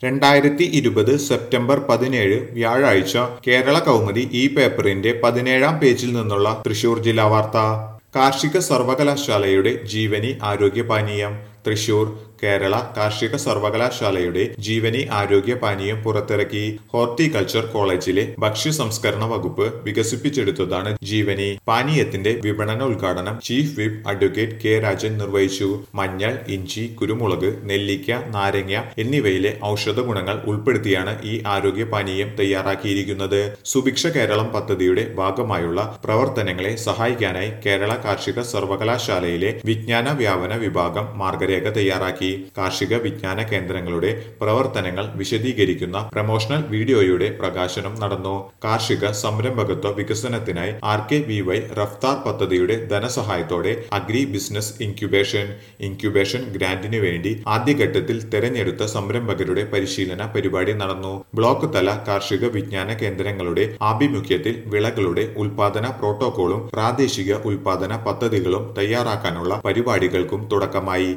രണ്ടായിരത്തി ഇരുപത് സെപ്റ്റംബർ പതിനേഴ് വ്യാഴാഴ്ച കേരള കൗമുദി ഈ പേപ്പറിന്റെ പതിനേഴാം പേജിൽ നിന്നുള്ള തൃശൂർ ജില്ലാ വാർത്ത കാർഷിക സർവകലാശാലയുടെ ജീവനി ആരോഗ്യ പാനീയം തൃശൂർ കേരള കാർഷിക സർവകലാശാലയുടെ ജീവനി ആരോഗ്യ പാനീയം പുറത്തിറക്കി ഹോർട്ടിക്കൾച്ചർ കോളേജിലെ ഭക്ഷ്യ സംസ്കരണ വകുപ്പ് വികസിപ്പിച്ചെടുത്തതാണ് ജീവനി പാനീയത്തിന്റെ വിപണന ഉദ്ഘാടനം chief whip advocate K Rajan നിർവഹിച്ചു മഞ്ഞൾ ഇഞ്ചി കുരുമുളക് നെല്ലിക്ക നാരങ്ങ എന്നിവയിലെ ഔഷധ ഗുണങ്ങൾ ഉൾപ്പെടുത്തിയാണ് ഈ ആരോഗ്യ പാനീയം തയ്യാറാക്കിയിരിക്കുന്നത് സുഭിക്ഷ കേരളം പദ്ധതിയുടെ ഭാഗമായുള്ള പ്രവർത്തനങ്ങളെ സഹായിക്കാനായി കേരള കാർഷിക സർവകലാശാലയിലെ വിജ്ഞാന വ്യാപന വിഭാഗം മാർഗരേഖ തയ്യാറാക്കി കാർഷിക വിജ്ഞാന കേന്ദ്രങ്ങളുടെ പ്രവർത്തനങ്ങൾ വിശദീകരിക്കുന്ന പ്രമോഷണൽ വീഡിയോയുടെ പ്രകാശനം നടന്നു കാർഷിക സംരംഭകത്വ വികസനത്തിനായി R K V Y Raftaar പദ്ധതിയുടെ ധനസഹായത്തോടെ അഗ്രി ബിസിനസ് ഇൻക്യുബേഷൻ ഇൻക്യുബേഷൻ ഗ്രാന്റിന് വേണ്ടി ആദ്യഘട്ടത്തിൽ തെരഞ്ഞെടുത്ത സംരംഭകരുടെ പരിശീലന പരിപാടി നടന്നു ബ്ലോക്ക് തല കാർഷിക വിജ്ഞാന കേന്ദ്രങ്ങളുടെ ആഭിമുഖ്യത്തിൽ വിളകളുടെ ഉൽപാദന പ്രോട്ടോകോളും പ്രാദേശിക ഉൽപാദന പദ്ധതികളും തയ്യാറാക്കാനുള്ള പരിപാടികൾക്കും തുടക്കമായി